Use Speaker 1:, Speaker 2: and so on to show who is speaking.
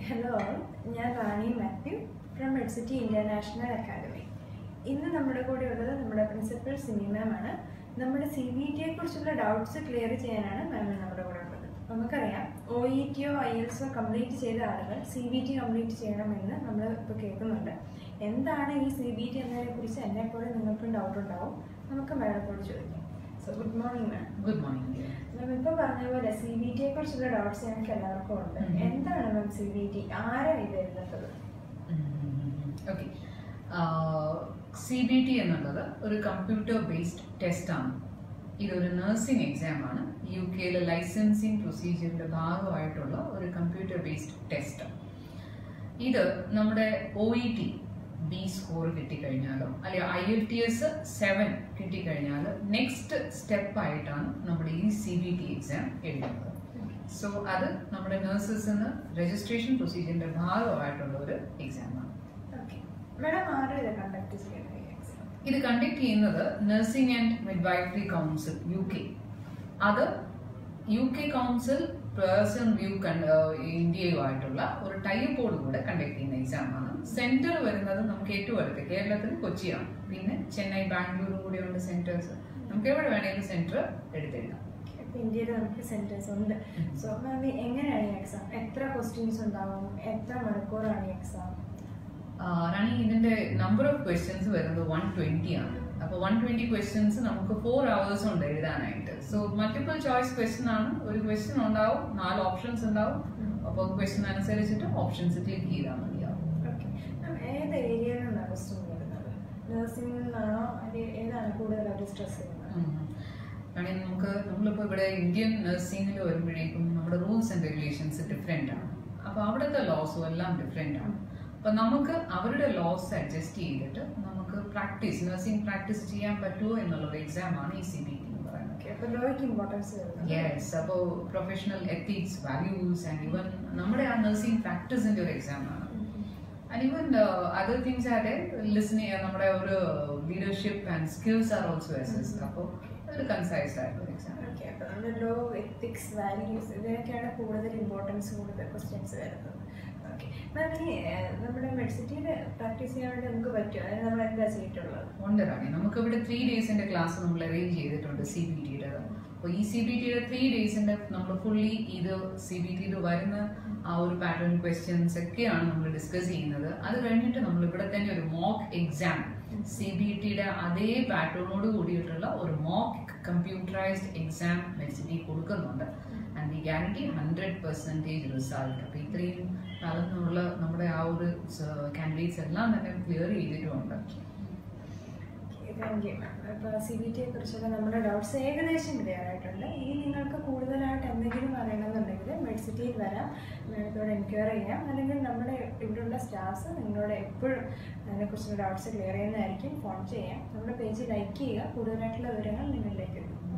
Speaker 1: Hello ഞാൻ Rani Mathew from Medcity international academy ഇന്ന് നമ്മുടെ കൂടെ ഉള്ളത് നമ്മുടെ പ്രിൻസിപ്പൽ സിമി മാം ആണ് നമ്മുടെ സി ബി ടിയെ കുറിച്ചുള്ള ഡൗട്ട്സ് ക്ലിയർ ചെയ്യാനാണ് മാം നമ്മുടെ കൂടെ ഉള്ളത് നമുക്കറിയാം ഒ ഇ ടിയോ ഐ എൽസോ കംപ്ലീറ്റ് ചെയ്ത ആളുകൾ സി ബി ടി കംപ്ലീറ്റ് ചെയ്യണമെന്ന് നമ്മൾ ഇപ്പോൾ കേൾക്കുന്നുണ്ട് എന്താണ് ഈ സി ബി ടി എന്നതിനെ കുറിച്ച് എന്നെപ്പോലെ നിങ്ങൾക്കും ഡൗട്ട് ഉണ്ടാവും നമുക്ക് മാഡത്തോട് ചോദിക്കാം so good morning ma'am
Speaker 2: good morning
Speaker 1: ma'am ഇപ്പൊ പറഞ്ഞ പോലെ സി ബി ടിയെ കുറിച്ചുള്ള ഡൗട്ട്സ് ഞങ്ങൾക്ക് എല്ലാവർക്കും ഉണ്ട്
Speaker 2: ഉം.
Speaker 1: എന്താണ് മാം സി ബി ടി ആരാ ഇത് എഴുതുന്നത്
Speaker 2: ഓക്കെ സി ബി ടി എന്നുള്ളത് ഒരു കമ്പ്യൂട്ടർ ബേസ്ഡ് ടെസ്റ്റ് ആണ് ഇതൊരു നഴ്സിംഗ് എക്സാം ആണ് യു കെയിലെ ലൈസൻസിങ് പ്രൊസീജിയറിന്റെ ഭാഗമായിട്ടുള്ള ഒരു കമ്പ്യൂട്ടർ ബേസ്ഡ് ടെസ്റ്റ് ഇത് നമ്മുടെ O E T B score കിട്ടിക്കഴിഞ്ഞാലോ അല്ലെങ്കിൽ I L T S seven കിട്ടിക്കഴിഞ്ഞാൽ നെക്സ്റ്റ് സ്റ്റെപ്പ് ആയിട്ടാണ് നമ്മുടെ ഈ സി ബി ടി എക്സാം എഴുതുന്നത് സോ അത് നമ്മുടെ നഴ്സസിന് രജിസ്ട്രേഷൻ പ്രൊസീജിയറിന്റെ ഭാഗമായിട്ടുള്ള ഒരു എക്സാം ആണ്
Speaker 1: ഓക്കെ മാഡം ആരാ ഇത് കണ്ടക്ട് ചെയ്യുന്നത് ഈ എക്സാം
Speaker 2: ഇത് കണ്ടക്ട് ചെയ്യുന്നത് nursing and midwifery council U K അത് U K council Pearson VUE ഇന്ത്യയുമായിട്ടുള്ള ഒരു ടൈപ്പോട് കൂടെ കണ്ടക്ട് ചെയ്യുന്ന എക്സാം ആണ് സെന്റർ വരുന്നത് നമുക്ക് ഏറ്റവും അടുത്ത് കേരളത്തിൽ കൊച്ചിയാണ് പിന്നെ ചെന്നൈ ബാംഗ്ലൂരും കൂടെ ഉണ്ട് സെന്റേഴ്സ് നമുക്ക് എവിടെ വേണമെങ്കിലും സെന്റർ എടുത്തെടുക്കാം
Speaker 1: ഇപ്പൊ ഇന്ത്യയിൽ നമുക്ക് സെന്റേഴ്സ് ഉണ്ട് സോ മാം എങ്ങനെയാണ് ഈ എക്സാം എത്ര ക്വസ്റ്റ്യൻസ് ഉണ്ടാവും എത്ര മണിക്കൂറാണ് ഈ എക്സാം
Speaker 2: റാണി ഇതിന്റെ നമ്പർ ഓഫ് ക്വസ്റ്റ്യൻസ് വരുന്നത് വൺ ട്വന്റി ആണ് അപ്പൊ വൺ ട്വന്റി ക്വസ്റ്റ്യൻസ് നമുക്ക് ഫോർ അവേഴ്സ് ഉണ്ട് എഴുതാനായിട്ട് സോ മൾട്ടിപ്പിൾ ചോയ്സ് ക്വസ്റ്റ്യൻ ആണ് ഒരു ക്വസ്റ്റ്യൻ ഉണ്ടാവും നാല് ഓപ്ഷൻസ് ഉണ്ടാവും അപ്പോൾ ക്വസ്റ്റ്യൻ അനുസരിച്ചിട്ട് ഓപ്ഷൻസ് ക്ലിക്ക് ചെയ്താൽ മതിയാവും
Speaker 1: ഓക്കെ മാം ഏത് ഏരിയയിൽ നിന്നാണ് ക്വസ്റ്റ്യൻ വരുന്നത് നഴ്സിംഗിൽ നിന്നാണോ അല്ലെങ്കിൽ ഏതാണ് കൂടുതൽ അവർ സ്ട്രെസ് ചെയ്യുന്നത്
Speaker 2: റാണി നമുക്ക് നമ്മളിപ്പോൾ ഇവിടെ ഇന്ത്യൻ നഴ്സിംഗിൽ വരുമ്പോഴേക്കും നമ്മുടെ റൂൾസ് ആൻഡ് റെഗുലേഷൻസ് ഡിഫറെൻ്റ് ആണ് അപ്പോൾ അവിടുത്തെ ലോസും എല്ലാം ഡിഫറെൻ്റ് ആണ് അപ്പോൾ നമുക്ക് അവരുടെ ലോസ് അഡ്ജസ്റ്റ് ചെയ്തിട്ട് നമുക്ക് പ്രാക്ടീസ് നഴ്സിംഗ് പ്രാക്ടീസ് ചെയ്യാൻ പറ്റുമോ എന്നുള്ള ഒരു എക്സാം ആണ് ഈ സി ബി ടി എന്ന് പറയുന്നത്
Speaker 1: ഓക്കെ അപ്പോൾ ലോയ്ക്ക് ഇമ്പോർട്ടൻസ് വരുന്നത്
Speaker 2: യെസ് അപ്പോൾ professional ethics values and even നമ്മുടെ ആ നഴ്സിംഗ് പ്രാക്ടീസിന്റെ ഒരു എക്സാം ആണ് ആൻഡ് ഈവൻ അതർ തിങ്സ് ആയിട്ട് ലിസൺ ചെയ്യാൻ നമ്മുടെ ഒരു leadership and skills are also assessed അപ്പോൾ ഒരു കൺസൈസ് ആയിട്ടുള്ള എക്സാം
Speaker 1: ഓക്കെ അപ്പോൾ നമ്മുടെ ലോ എത്തിക്സ് വാല്യൂസ് ഇതിനൊക്കെയാണ് കൂടുതൽ ഇമ്പോർട്ടൻസ് കൂടുതൽ ക്വസ്റ്റ്യൻസ് വരുന്നത് ഓക്കെ മാം ഈ ഏഹ്, നമ്മുടെ മെഡിസിറ്റിയിൽ പ്രാക്ടീസ് ചെയ്യാൻ വേണ്ടി നമുക്ക് പറ്റുമോ അതിന് നമ്മൾ എന്താ ചെയ്തിട്ടുള്ളത്
Speaker 2: ഉണ്ട് റാണി നമുക്ക് ഇവിടെ ത്രീ ഡേയ്സിന്റെ ക്ലാസ് നമ്മൾ അറേഞ്ച് ചെയ്തിട്ടുണ്ട് സി ബി ടിയുടെ അപ്പോൾ ഈ സി ബി ടിയുടെ ത്രീ ഡേയ്സിന്റെ നമ്മൾ ഫുള്ളി ഇത് സി ബി ടിയിൽ വരുന്ന ആ ഒരു പാറ്റേൺ ക്വസ്റ്റ്യൻസ് ഒക്കെയാണ് നമ്മൾ ഡിസ്കസ് ചെയ്യുന്നത് അത് കഴിഞ്ഞിട്ട് നമ്മൾ ഇവിടെ തന്നെ ഒരു മോക്ക് എക്സാം സി ബി ടിയുടെ അതേ പാറ്റേണോട് കൂടിയിട്ടുള്ള ഒരു മോക്ക് കമ്പ്യൂട്ടറൈസ്ഡ് എക്സാം മെഡിസിറ്റി കൊടുക്കുന്നുണ്ട് and we guarantee hundred percentage result അപ്പോൾ ഇത്രയും കാലത്തിനുള്ള നമ്മുടെ ആ ഒരു കാൻഡിഡേറ്റ്സ് എല്ലാം തന്നെ ക്ലിയർ ചെയ്തിട്ടുമുണ്ട്
Speaker 1: താങ്ക് യു മാം ഇപ്പോൾ സി ബി ടിയെ കുറിച്ചുള്ള നമ്മുടെ ഡൗട്ട്സ് ഏകദേശം ക്ലിയർ ആയിട്ടുണ്ട് ഇനി നിങ്ങൾക്ക് കൂടുതലായിട്ട് എന്തെങ്കിലും അറിയണമെന്നുണ്ടെങ്കിൽ മെഡിസിറ്റിയിൽ വരാം നിങ്ങൾക്കോട് എൻക്വയറി ചെയ്യാം അല്ലെങ്കിൽ നമ്മുടെ ഇവിടെയുള്ള സ്റ്റാഫ്സ് നിങ്ങളോട് എപ്പോഴും അതിനെക്കുറിച്ചുള്ള ഡൗട്ട്സ് ക്ലിയർ ചെയ്യുന്നതായിരിക്കും ഫോൺ ചെയ്യാം നമ്മുടെ പേജ് ലൈക്ക് ചെയ്യുക കൂടുതലായിട്ടുള്ള വിവരങ്ങൾ നിങ്ങളിലേക്ക് എത്തും